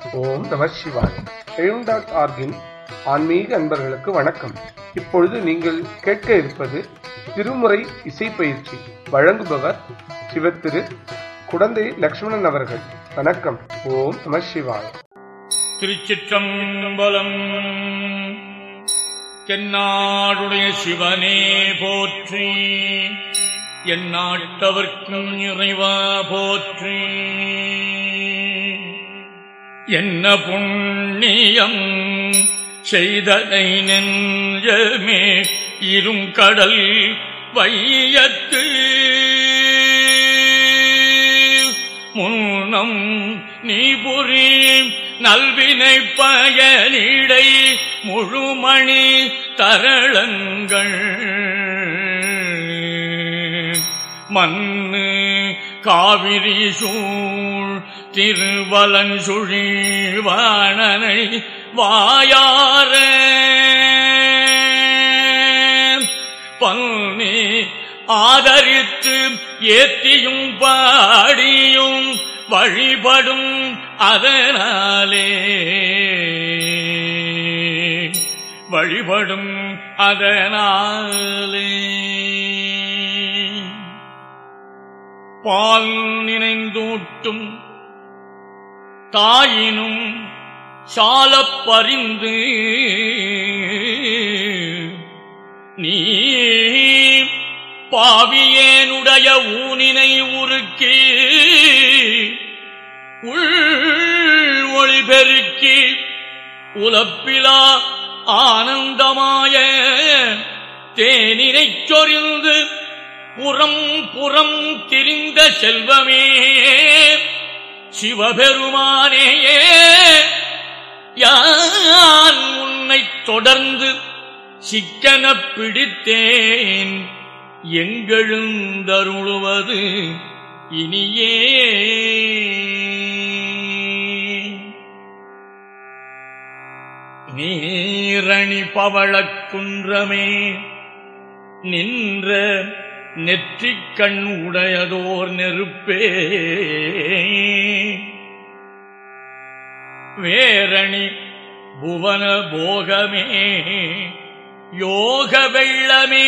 ஓம் நம சிவாய் எழும் டாட் ஆர்கின் ஆன்மீக அன்பர்களுக்கு வணக்கம் இப்பொழுது நீங்கள் கேட்க இருப்பது திருமுறை இசை பயிற்சி வழங்குபவர் சிவத்திரு குடந்தை லக்ஷ்மணன் அவர்கள் வணக்கம் ஓம் நம சிவாய் திருச்சிற்றம்பலம் தென்னாடுடைய சிவனே போற்றி என் நாட்டவர்க்கும் இறைவா போற்றி என்ன புண்ணியம் செய்தனை நெஞ்சமே இருங்கடல் வையத்து முன்னம் நீ புரி நல்வினை பயனிடை முழுமணி தரளங்கள் மண்ணு காவிரி சூழ் திருவலஞ்சுழிவாணனை வாயார பன்னி ஆதரித்து ஏத்தியும் பாடியும் வழிபடும் அதனாலே வழிபடும் அதனாலே பால் நினைந்தூட்டும் தாயினும் சாலப் பறிந்து நீ பாவியேனுடைய ஊனினை உருக்கி உள் ஒளி பெருக்கி உலப்பிலா ஆனந்தமாய தேனினைச் சொரிந்து புறம் புறம் திரிந்த செல்வமே சிவபெருமானேயே யான் உன்னைத் தொடர்ந்து சிக்கனப் பிடித்தேன் எங்கெழுந்தருளுவது இனியே நீரணி பவளக் குன்றமே நின்ற நெற்றிக் கண் உடையதோர் நெருப்பே வேரணி புவன போகமே யோக வெள்ளமே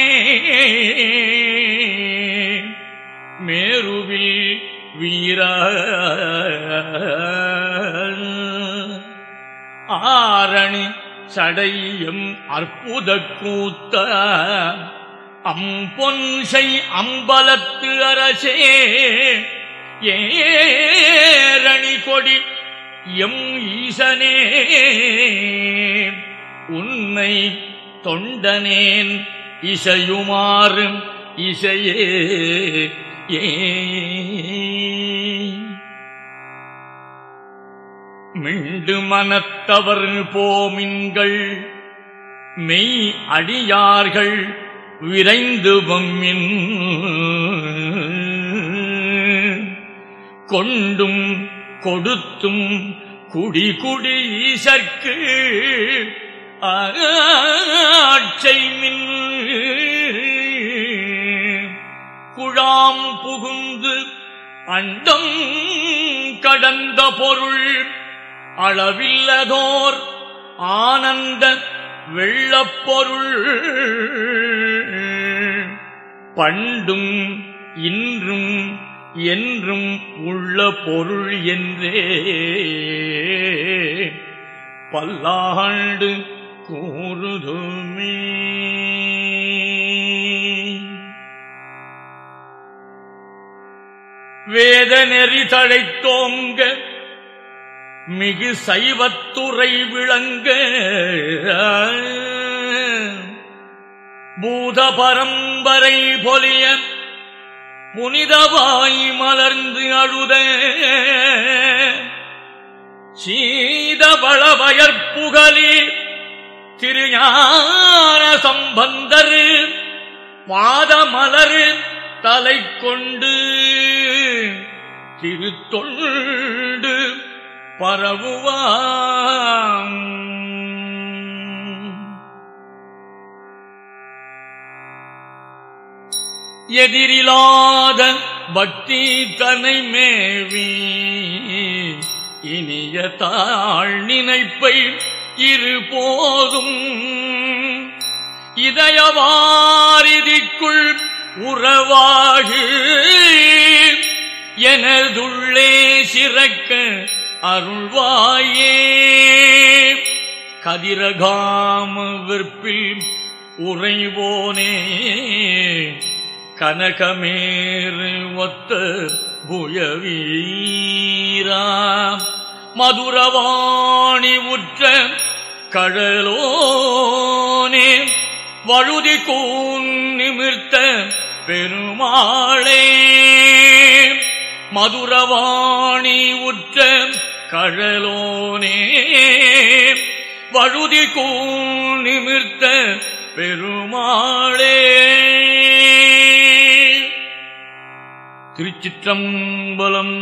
மேருவில் வீர ஆரணி சடையம் அற்புத கூத்த அம்பொன்சை அம்பலத்து அரசே ஏரணி கொடி எம் ஈசனே உன்னை தொண்டனேன் இசையுமாறு இசையே ஏ மிண்டு மனத்தவர் போமின்கள் மெய் அடியார்கள் விரைந்து வம்மின் கொண்டும் கொடுத்தும் குடி குடி ஈசற்கு ஆட்சைமின் குழாம் புகுந்து அண்டம் கடந்த பொருள் அளவில்லதோர் ஆனந்த வெள்ளப்பொருள் பண்டும் இன்றும் என்றும் உள்ள பொருள் என்றே பல்லாண்டு கூறுதுமே வேத நெறி தழைத்தோங்க மிகு சைவத்துறை விளங்க பூத பரம்பரை பொலிய புனிதவாய் மலர்ந்து அழுத சீதவள வயற்புகலி திருஞான சம்பந்தர் பாதமலர் தலை கொண்டு திருத்தொண்டு பரவுவாம் எதிரிலாத பக்தி தனை மேவி இனிய தாழ் நினைப்பை இருபோதும் இதயவாரிதிக்குள் உறவாகு எனதுள்ளே சிறக்க அருள்வாயே கதிரகாம விற்பில் உறைவோனே கனகமேறு ஒத்த புயவீரா மதுரவாணி உற்ற கழலோனே வழுதி கூன் நிமிர்த்த பெருமாளே மதுரவாணி உற்ற கழலோனே வழுதி கூன் நிமிர்த்த பெருமாளே திருச்சிற்றம்பலம்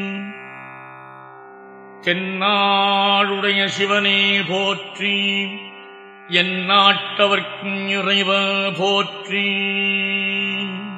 தென்னாடுடைய சிவனே போற்றி என் நாட்டவர்க்கும் இறைவ போற்றி